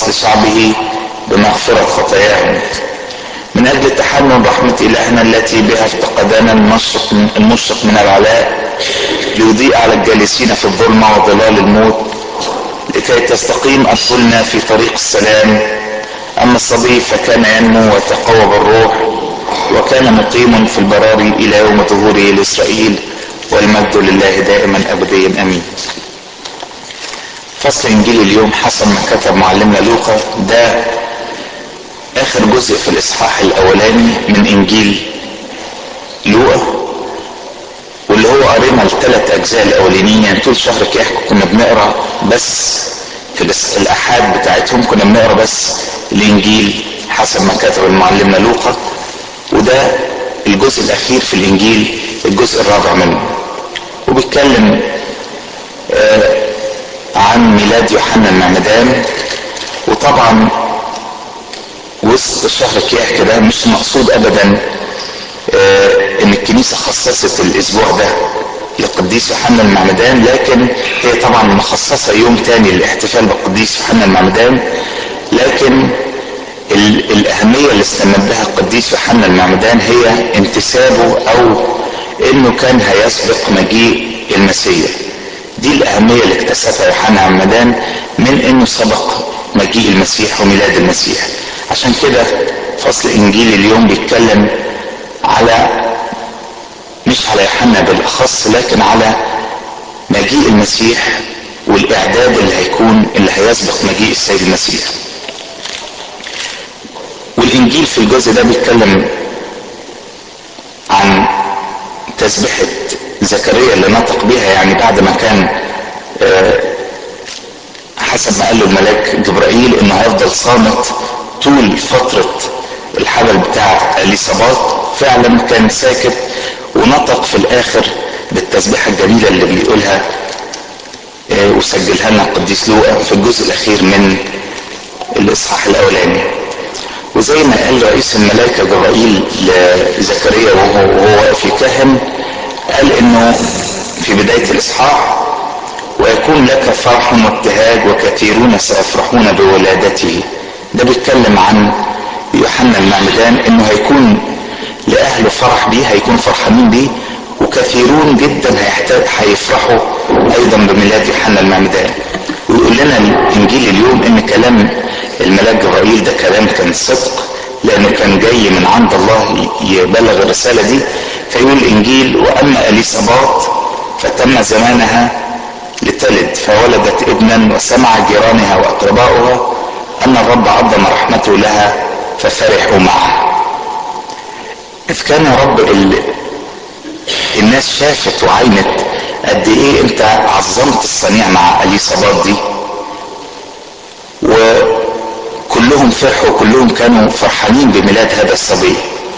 خلاص لشعبه بمغفرة خطاياهم من أجل تحمل رحمة إلهنا التي بها افتقدنا المشرق المشرق من العلاء ليضيء على الجالسين في الظلمة وظلال الموت لكي تستقيم أرسلنا في طريق السلام أما الصبي فكان ينمو ويتقوى بالروح وكان مقيم في البراري إلى يوم ظهوره لإسرائيل والمجد لله دائما أبديا أمين فصل إنجيل اليوم حسب ما كتب معلمنا لوقا ده آخر جزء في الإصحاح الأولاني من إنجيل لوقا واللي هو قرينا الثلاث أجزاء الأولانيين يعني طول شهر كياح كنا بنقرا بس في الأحاد بتاعتهم كنا بنقرا بس الإنجيل حسب ما كتب المعلمنا لوقا وده الجزء الأخير في الإنجيل الجزء الرابع منه وبيتكلم آه عن ميلاد يوحنا المعمدان وطبعا وسط شهر كياح كده مش مقصود ابدا آه ان الكنيسة خصصت الاسبوع ده للقديس يوحنا المعمدان لكن هي طبعا مخصصة يوم تاني للاحتفال بالقديس يوحنا المعمدان لكن الاهمية اللي استمدها القديس يوحنا المعمدان هي انتسابه او انه كان هيسبق مجيء المسيح دي الأهمية اللي اكتسبها يوحنا عمدان من إنه سبق مجيء المسيح وميلاد المسيح عشان كده فصل إنجيل اليوم بيتكلم على مش على يوحنا بالأخص لكن على مجيء المسيح والإعداد اللي هيكون اللي هيسبق مجيء السيد المسيح والإنجيل في الجزء ده بيتكلم عن تسبحة زكريا اللي نطق بها يعني بعد ما كان حسب ما قال له الملاك جبرائيل انه هيفضل صامت طول فترة الحمل بتاع اليصابات فعلا كان ساكت ونطق في الاخر بالتسبيحة الجميلة اللي بيقولها وسجلها لنا القديس لوقا في الجزء الاخير من الاصحاح الاولاني وزي ما قال رئيس الملائكة جبرائيل لزكريا وهو واقف يكهن قال انه في بداية الاصحاح ويكون لك فرح وابتهاج وكثيرون سيفرحون بولادته ده بيتكلم عن يوحنا المعمدان انه هيكون لاهله فرح بيه هيكون فرحانين بيه وكثيرون جدا هيحتاج هيفرحوا ايضا بميلاد يوحنا المعمدان ويقول لنا الانجيل اليوم ان كلام الملاك جبرائيل ده كلام كان صدق لانه كان جاي من عند الله يبلغ الرساله دي فيقول الانجيل واما اليصابات فتم زمانها لتلد فولدت ابنا وسمع جيرانها واقرباؤها ان الرب عظم رحمته لها ففرحوا معه اذ كان يا رب ال... الناس شافت وعينت قد ايه انت عظمت الصنيع مع اليصابات دي وكلهم فرحوا وكلهم كانوا فرحانين بميلاد هذا الصبي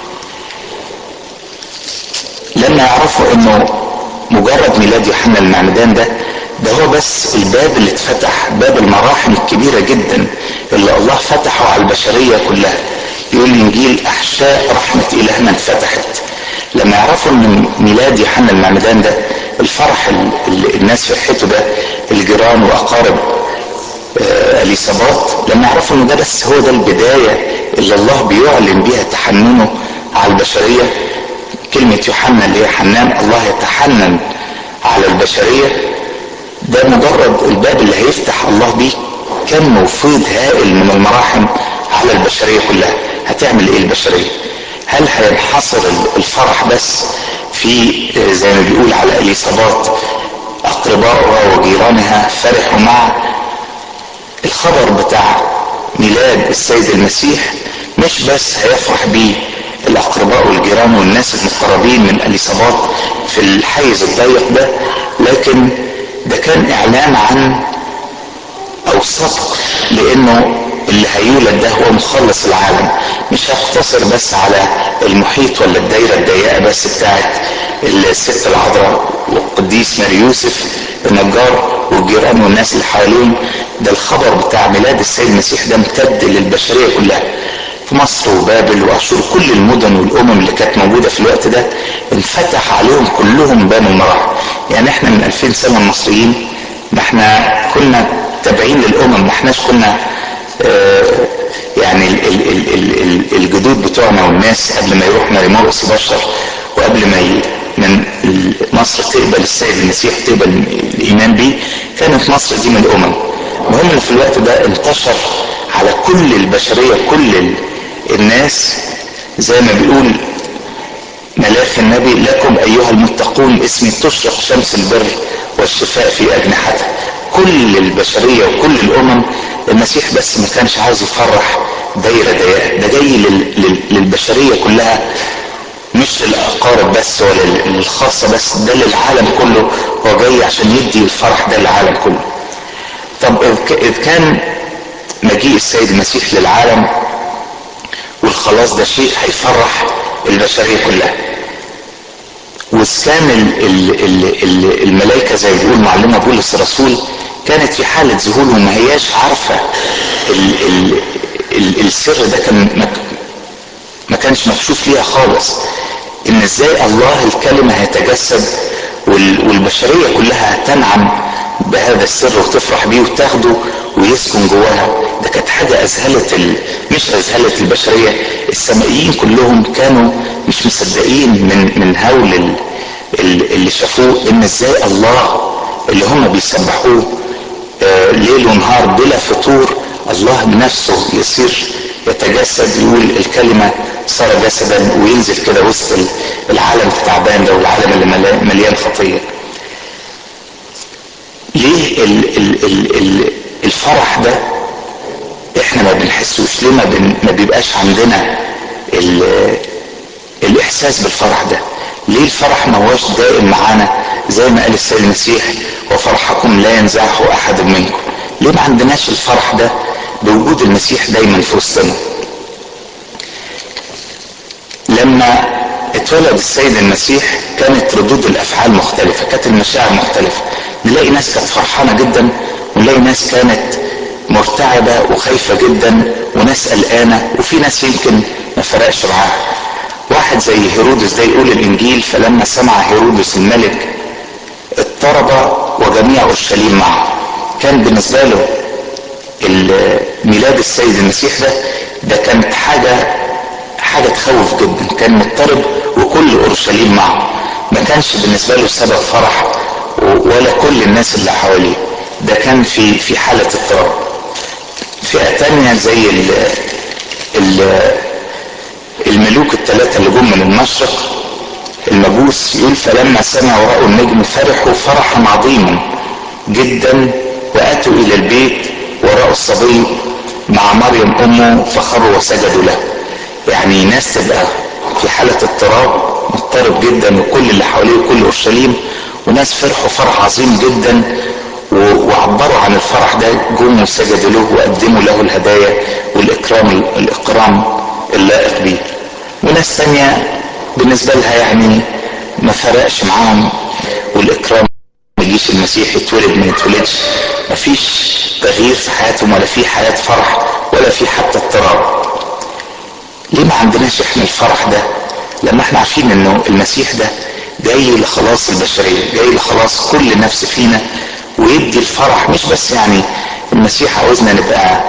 لما يعرفوا انه مجرد ميلاد يوحنا المعمدان ده ده هو بس الباب اللي اتفتح باب المراحم الكبيرة جدا اللي الله فتحه على البشرية كلها يقول الانجيل احشاء رحمة الهنا اتفتحت لما يعرفوا ان ميلاد يوحنا المعمدان ده الفرح اللي الناس فرحته ده الجيران واقارب آه اليصابات لما يعرفوا ان ده بس هو ده البداية اللي الله بيعلن بيها تحننه على البشرية كلمة يوحنا اللي هي حنان الله يتحنن على البشرية ده مجرد الباب اللي هيفتح الله بيه كم وفيض هائل من المراحم على البشرية كلها هتعمل ايه البشرية هل هينحصر الفرح بس في زي ما بيقول على اليصابات اقربائها وجيرانها فرحوا مع الخبر بتاع ميلاد السيد المسيح مش بس هيفرح بيه الاقرباء والجيران والناس المقربين من اليصابات في الحيز الضيق ده لكن ده كان اعلان عن او سبق لانه اللي هيولد ده هو مخلص العالم مش هيقتصر بس على المحيط ولا الدايره الضيقه بس بتاعت الست العذراء والقديس ماري يوسف النجار والجيران والناس اللي حواليهم ده الخبر بتاع ميلاد السيد المسيح ده امتد للبشريه كلها في مصر وبابل واشور كل المدن والامم اللي كانت موجوده في الوقت ده انفتح عليهم كلهم باب المراحل يعني احنا من 2000 سنه المصريين ما احنا كنا تابعين للامم ما احناش كنا ال ال ال الجدود بتوعنا والناس قبل ما يروح ماري مرقس بشر وقبل ما ي... من مصر تقبل السيد المسيح تقبل الايمان بيه كانت مصر دي من الامم المهم ان في الوقت ده انتشر على كل البشريه كل الناس زي ما بيقول ملاك النبي لكم ايها المتقون اسمي تشرق شمس البر والشفاء في اجنحتها كل البشريه وكل الامم المسيح بس ما كانش عاوز يفرح دايره ضيقه ده جاي لل... للبشريه كلها مش للاقارب بس ولا للخاصه بس ده للعالم كله هو جاي عشان يدي الفرح ده للعالم كله طب اذ كان مجيء السيد المسيح للعالم والخلاص ده شيء هيفرح البشريه كلها واذ كان ال ال ال ال الملائكه زي ما بيقول معلمنا بولس الرسول كانت في حاله ذهول وما هياش عارفه ال ال ال السر ده كان ما كانش مكشوف ليها خالص ان ازاي الله الكلمه هيتجسد والبشريه كلها هتنعم بهذا السر وتفرح بيه وتاخده ويسكن جواها ده كانت حاجه اذهلت ال... مش اذهلت البشريه السمائيين كلهم كانوا مش مصدقين من من هول ال... ال... اللي شافوه ان ازاي الله اللي هم بيسبحوه آه ليل ونهار بلا فطور الله بنفسه يصير يتجسد يقول الكلمه صار جسدا وينزل كده وسط العالم التعبان ده والعالم اللي مليان خطيه ليه ال ال ال ال الفرح ده احنا ما بنحسوش ليه ما, بن ما بيبقاش عندنا ال الاحساس بالفرح ده ليه الفرح ما هوش دائم معانا زي ما قال السيد المسيح وفرحكم لا ينزعه احد منكم ليه ما عندناش الفرح ده بوجود المسيح دايما في وسطنا لما اتولد السيد المسيح كانت ردود الافعال مختلفه كانت المشاعر مختلفه نلاقي ناس كانت فرحانه جدا ونلاقي ناس كانت مرتعبه وخايفه جدا وناس قلقانه وفي ناس يمكن ما فرقش معاها واحد زي هيرودس ده يقول الانجيل فلما سمع هيرودس الملك اضطرب وجميع اورشليم معه كان بالنسبه له ميلاد السيد المسيح ده ده كانت حاجه حاجه تخوف جدا كان مضطرب وكل اورشليم معه ما كانش بالنسبه له سبب فرح ولا كل الناس اللي حواليه ده كان في في حاله اضطراب فئه تانية زي ال ال الملوك الثلاثه اللي جم من المشرق المجوس يقول فلما سمعوا راوا النجم فرحوا فرحا عظيما جدا واتوا الى البيت وراءوا الصبي مع مريم امه فخروا وسجدوا له يعني ناس تبقى في حالة اضطراب مضطرب جدا وكل اللي حواليه كل اورشليم وناس فرحوا فرح عظيم جدا وعبروا عن الفرح ده جم وسجدوا له وقدموا له الهدايا والاكرام الاكرام اللائق بيه وناس تانية بالنسبة لها يعني ما فرقش معاهم والاكرام ما يجيش المسيح يتولد ما يتولدش مفيش تغيير في حياتهم ولا في حياة فرح ولا في حتى اضطراب ليه ما عندناش احنا الفرح ده لما احنا عارفين انه المسيح ده جاي لخلاص البشرية جاي لخلاص كل نفس فينا ويدي الفرح مش بس يعني المسيح عاوزنا نبقى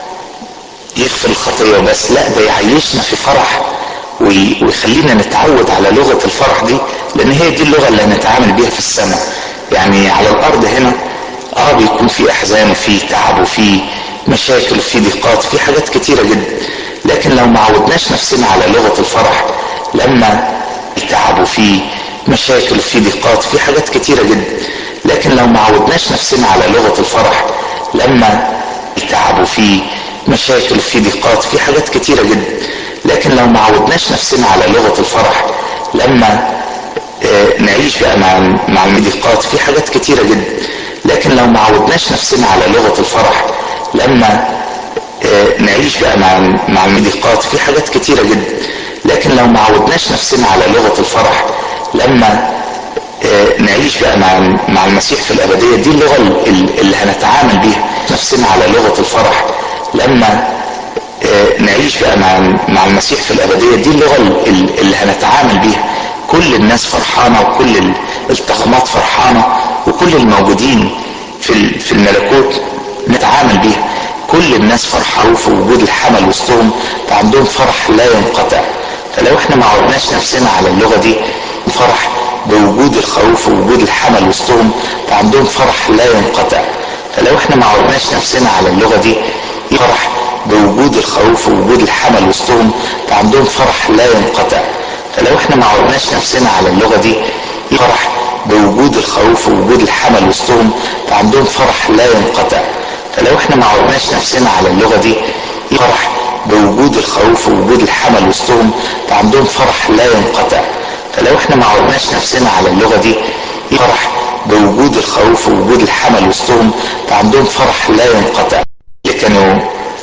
يغفر الخطية وبس لا ده يعيشنا في فرح ويخلينا نتعود على لغة الفرح دي لان هي دي اللغة اللي هنتعامل بيها في السماء يعني على الارض هنا اه بيكون في احزان وفي تعب وفي مشاكل وفي ضيقات في حاجات كتيرة جدا لكن لو ما عودناش نفسنا على لغة الفرح لما التعب وفي مشاكل وفي ضيقات في حاجات كتيرة جدا لكن لو ما عودناش نفسنا على لغة الفرح لما التعب وفي مشاكل وفي ضيقات في حاجات كتيرة جدا لكن لو ما عودناش نفسنا على لغة الفرح لما آه نعيش بقى مع مع الضيقات في حاجات كتيرة جدا لكن لو ما عودناش نفسنا على لغة الفرح لما آه نعيش بقى مع مع الضيقات في حاجات كتيرة جدا لكن لو ما عودناش نفسنا على لغة الفرح لما آه نعيش بقى مع مع المسيح في الأبدية دي اللغة اللي هنتعامل بيها نفسنا على لغة الفرح لما آه نعيش بقى مع مع المسيح في الأبدية دي اللغة اللي هنتعامل بيها كل الناس فرحانة وكل الطغمات فرحانة وكل الموجودين في في الملكوت نتعامل بيها كل الناس فرحوا في وجود الحمل وسطهم فعندهم فرح لا ينقطع فلو احنا ما عودناش نفسنا على اللغة دي فرح بوجود الخروف ووجود الحمل وسطهم فعندهم فرح لا ينقطع فلو احنا ما عودناش نفسنا على اللغة دي فرح بوجود الخروف ووجود الحمل وسطهم فعندهم فرح لا ينقطع فلو احنا ما عودناش نفسنا على اللغة دي فرح بوجود الخروف ووجود الحمل وسطهم فعندهم فرح لا ينقطع فلو احنا ما عودناش نفسنا على اللغة دي فرح بوجود الخروف ووجود الحمل وسطهم فعندهم فرح لا ينقطع فلو احنا ما عودناش نفسنا على اللغة دي فرح بوجود الخروف ووجود الحمل وسطهم فعندهم فرح لا ينقطع اللي كانوا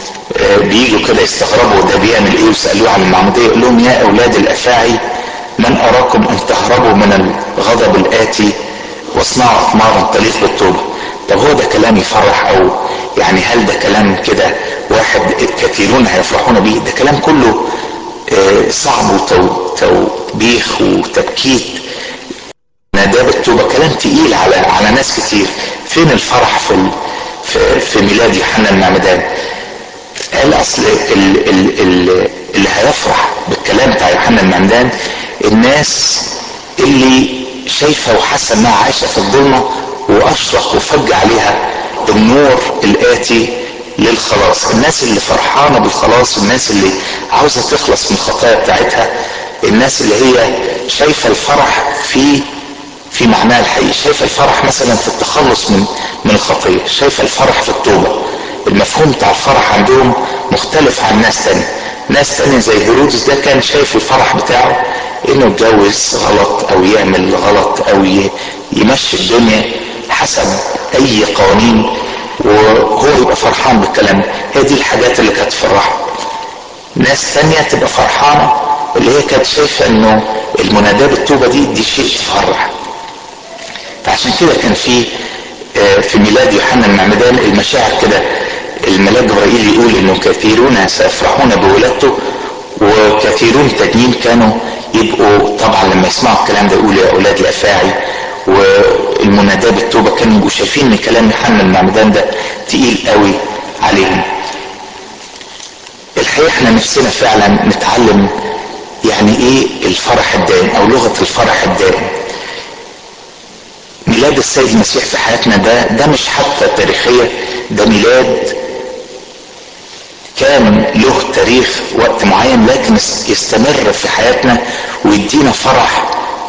بيجوا كده يستغربوا ده بيعمل ايه وسألوه عن المعمودية يقول لهم يا اولاد الافاعي من اراكم ان تهربوا من الغضب الاتي واصنعوا اثمارا تليق بالتوبة طب هو ده كلام يفرح او يعني هل ده كلام كده واحد كثيرون هيفرحون به ده كلام كله صعب وتوبيخ وتبكيت ناداب التوبة كلام تقيل على على ناس كتير فين الفرح في في, في ميلاد يوحنا المعمدان قال اصل ال ال ال اللي هيفرح بالكلام بتاع يوحنا المعمدان الناس اللي شايفه وحاسه انها عايشه في الظلمه واشرق وفج عليها النور الاتي للخلاص الناس اللي فرحانه بالخلاص الناس اللي عاوزه تخلص من الخطايا بتاعتها الناس اللي هي شايفه الفرح في في معناه الحقيقي شايفه الفرح مثلا في التخلص من من الخطيه شايفه الفرح في التوبه المفهوم بتاع الفرح عندهم مختلف عن ناس تانية ناس تانية زي هيرودس ده كان شايف الفرح بتاعه انه يتجوز غلط او يعمل غلط او يمشي الدنيا حسب اي قوانين وهو يبقى فرحان بالكلام هي دي الحاجات اللي كانت تفرحه ناس تانية تبقى فرحانة اللي هي كانت شايفة انه المناداة بالتوبة دي دي شيء تفرح فعشان كده كان في في ميلاد يوحنا المعمدان المشاعر كده الملاك جبرائيل يقول انه كثيرون سيفرحون بولادته وكثيرون تانيين كانوا يبقوا طبعا لما يسمعوا الكلام ده يقولوا يا اولاد الافاعي والمناداة بالتوبة كانوا يبقوا شايفين ان كلام يوحنا المعمدان ده تقيل قوي عليهم الحقيقة احنا نفسنا فعلا نتعلم يعني ايه الفرح الدائم او لغة الفرح الدائم ميلاد السيد المسيح في حياتنا ده ده مش حتى تاريخية ده ميلاد كان له تاريخ وقت معين لكن يستمر في حياتنا ويدينا فرح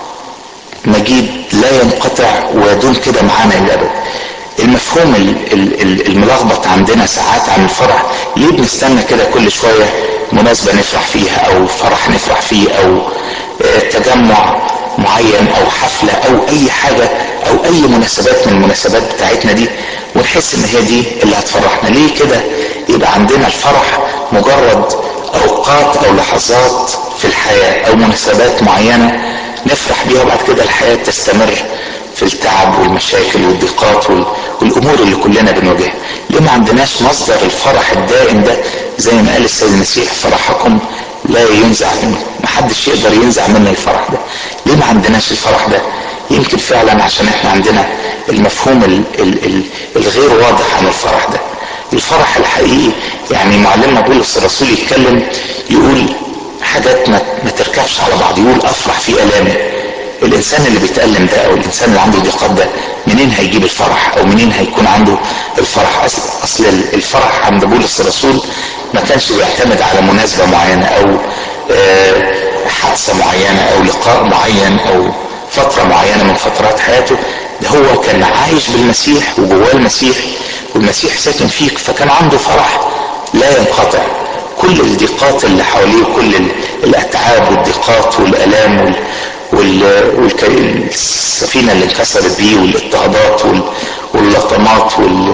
مجيد لا ينقطع ويدوم كده معانا الابد المفهوم الملخبط عندنا ساعات عن الفرح ليه بنستنى كده كل شوية مناسبة نفرح فيها او فرح نفرح فيه او تجمع معين او حفلة او اي حاجة او اي مناسبات من المناسبات بتاعتنا دي ونحس ان هي دي اللي هتفرحنا ليه كده يبقى عندنا الفرح مجرد اوقات او لحظات في الحياة او مناسبات معينة نفرح بيها وبعد كده الحياة تستمر في التعب والمشاكل والضيقات والامور اللي كلنا بنواجهها ليه ما عندناش مصدر الفرح الدائم ده زي ما قال السيد المسيح فرحكم لا ينزع منه محدش يقدر ينزع منا الفرح ده ليه ما عندناش الفرح ده يمكن فعلا عشان احنا عندنا المفهوم ال ال ال الغير واضح عن الفرح ده الفرح الحقيقي يعني معلمنا بولس الرسول يتكلم يقول حاجات ما, ما تركبش على بعض يقول افرح في الامي الانسان اللي بيتألم ده او الانسان اللي عنده ضيقات ده منين هيجيب الفرح او منين هيكون عنده الفرح اصل اصل الفرح عند بولس الرسول ما كانش بيعتمد على مناسبة معينة او حادثة معينة او لقاء معين او فترة معينة من فترات حياته ده هو كان عايش بالمسيح وجواه المسيح والمسيح ساكن فيك فكان عنده فرح لا ينقطع كل الضيقات اللي حواليه كل الاتعاب والضيقات والالام وال والسفينة اللي انكسرت بيه والاضطهادات واللطمات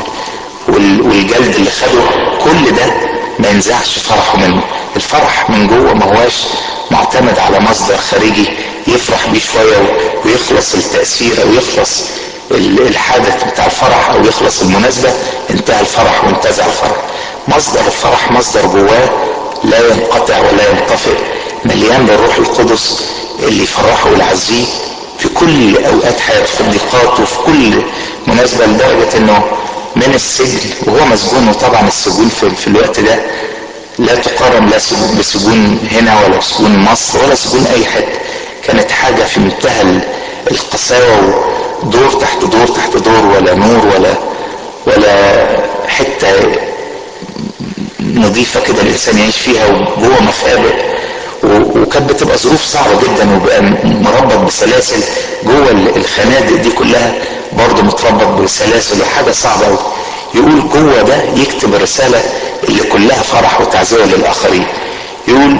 والجلد اللي خده كل ده ما ينزعش فرحه منه الفرح من جوه ما هواش معتمد على مصدر خارجي يفرح بيه شوية ويخلص التأثير او يخلص الحدث بتاع الفرح او يخلص المناسبة انتهى الفرح وانتزع الفرح مصدر الفرح مصدر جواه لا ينقطع ولا ينطفئ مليان بالروح القدس اللي يفرحه ويعزيه في كل اوقات حياته في الضيقات وفي كل مناسبة لدرجة انه من السجن وهو مسجون وطبعا السجون في, في الوقت ده لا تقارن لا بسجون هنا ولا سجون مصر ولا سجون اي حته كانت حاجه في منتهى القساوه ودور تحت دور تحت دور ولا نور ولا ولا حته نظيفه كده الانسان يعيش فيها وجوه مخابئ وكانت بتبقى ظروف صعبه جدا وبقى مربط بسلاسل جوه الخنادق دي كلها برضه متربط بسلاسل وحاجه صعبه قوي يقول جوه ده يكتب الرساله اللي كلها فرح وتعزيه للاخرين يقول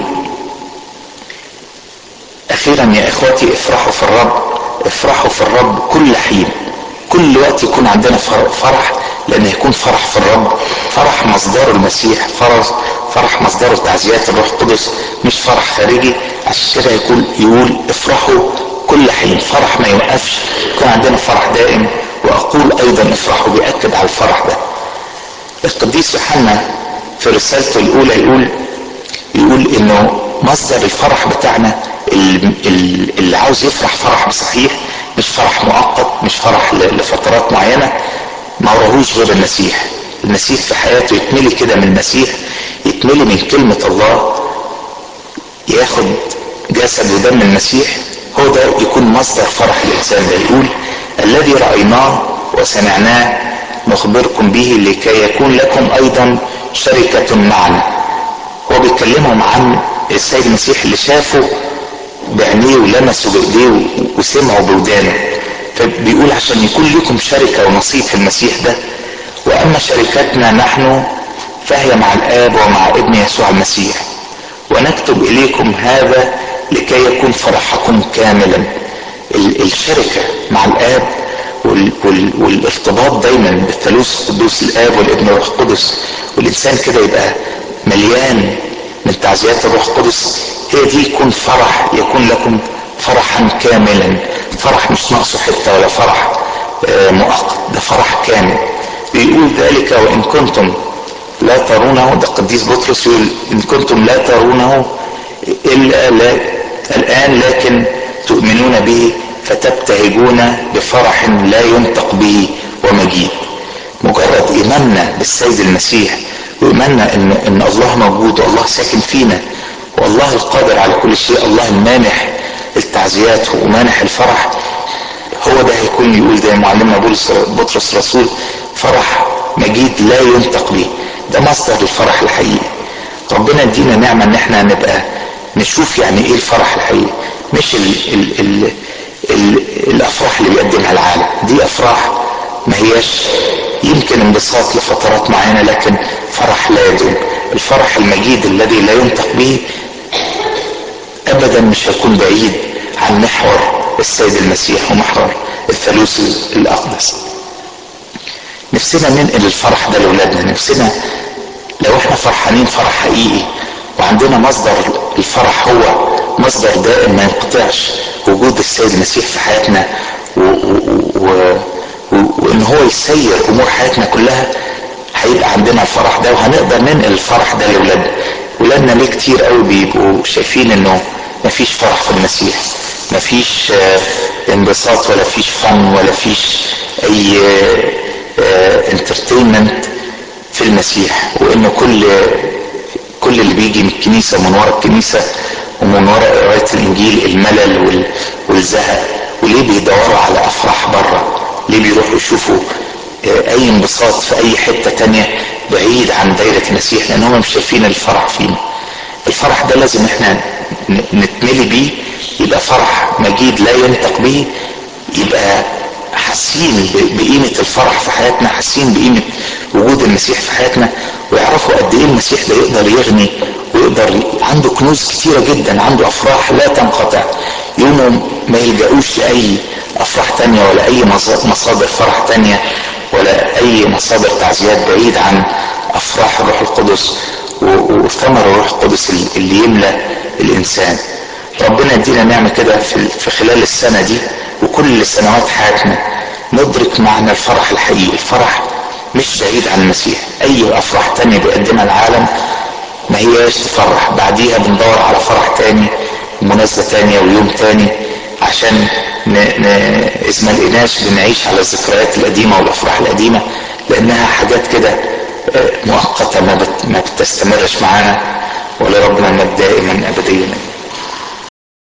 اخيرا يا اخواتي افرحوا في الرب افرحوا في الرب كل حين كل وقت يكون عندنا فرح لان يكون فرح في الرب فرح مصدره المسيح فرح فرح مصدره تعزيات الروح القدس مش فرح خارجي عشان كده يقول يقول افرحوا كل حين فرح ما يوقفش يكون عندنا فرح دائم واقول ايضا افرحوا بياكد على الفرح ده القديس يوحنا في رسالته الاولى يقول يقول انه مصدر الفرح بتاعنا اللي عاوز يفرح فرح بصحيح مش فرح مؤقت مش فرح لفترات معينه ما وراهوش غير المسيح المسيح في حياته يتملي كده من المسيح يتملي من كلمة الله ياخد جسد ودم المسيح هو ده يكون مصدر فرح الإنسان ده يقول الذي رأيناه وسمعناه نخبركم به لكي يكون لكم أيضا شركة معنا هو بيكلمهم عن السيد المسيح اللي شافه بعينيه ولمسه بايديه وسمعه بودانه فبيقول عشان يكون لكم شركة ونصيب في المسيح ده وأما شركتنا نحن فهي مع الآب ومع ابن يسوع المسيح ونكتب إليكم هذا لكي يكون فرحكم كاملا الشركة مع الآب وال وال والارتباط دايما بالثالوث القدوس الآب والابن والروح القدس والإنسان كده يبقى مليان من تعزيات الروح القدس هي دي يكون فرح يكون لكم فرحا كاملا فرح مش ناقصه حته ولا فرح مؤقت ده فرح كامل بيقول ذلك وان كنتم لا ترونه ده قديس بطرس يقول ان كنتم لا ترونه الا لا الان لكن تؤمنون به فتبتهجون بفرح لا ينطق به ومجيد مجرد ايماننا بالسيد المسيح وايماننا ان ان الله موجود والله ساكن فينا والله القادر على كل شيء الله المانح التعزيات ومانح الفرح هو ده هيكون يقول زي معلمنا بولس بطرس رسول فرح مجيد لا ينطق به ده مصدر الفرح الحقيقي ربنا يدينا نعمه ان احنا نبقى نشوف يعني ايه الفرح الحقيقي مش ال ال ال ال الافراح اللي بيقدمها العالم دي افراح ما هياش يمكن انبساط لفترات معينه لكن فرح لا يدوم الفرح المجيد الذي لا ينطق به ابدا مش هيكون بعيد عن محور السيد المسيح ومحور الثالوث الاقدس نفسنا ننقل الفرح ده لاولادنا نفسنا لو احنا فرحانين فرح حقيقي وعندنا مصدر الفرح هو مصدر دائم ما ينقطعش وجود السيد المسيح في حياتنا و و و وان هو يسير امور حياتنا كلها هيبقى عندنا الفرح ده وهنقدر ننقل الفرح ده لاولادنا ولادنا ليه كتير قوي بيبقوا شايفين انه مفيش فرح في المسيح مفيش انبساط ولا فيش فن ولا فيش اي انترتينمنت في المسيح وانه كل كل اللي بيجي من الكنيسه من ورا الكنيسه ومن ورا قرايه الانجيل الملل والزهق وليه بيدوروا على افراح بره ليه بيروحوا يشوفوا اي انبساط في اي حته تانية بعيد عن دايره المسيح لان هم مش شايفين الفرح فينا الفرح ده لازم احنا نتملي بيه يبقى فرح مجيد لا ينطق به يبقى حاسين بقيمة الفرح في حياتنا حاسين بقيمة وجود المسيح في حياتنا ويعرفوا قد ايه المسيح ده يقدر يغني ويقدر عنده كنوز كتيرة جدا عنده افراح لا تنقطع يوموا ما يلجأوش لأي افراح تانية ولا اي مصادر فرح تانية ولا اي مصادر تعزيات بعيد عن افراح الروح القدس وثمر الروح القدس اللي يملى الانسان ربنا يدينا نعمة كده في خلال السنة دي وكل سنوات حياتنا ندرك معنى الفرح الحقيقي الفرح مش بعيد عن المسيح اي افراح تانية بيقدمها العالم ما هياش تفرح بعديها بندور على فرح تاني مناسبة تانية ويوم تاني عشان ن... ن... إذ ما لقيناش بنعيش على الذكريات القديمة والأفراح القديمة لانها حاجات كده مؤقته ما, بت ما بتستمرش معانا ولربنا المجد دائما ابديا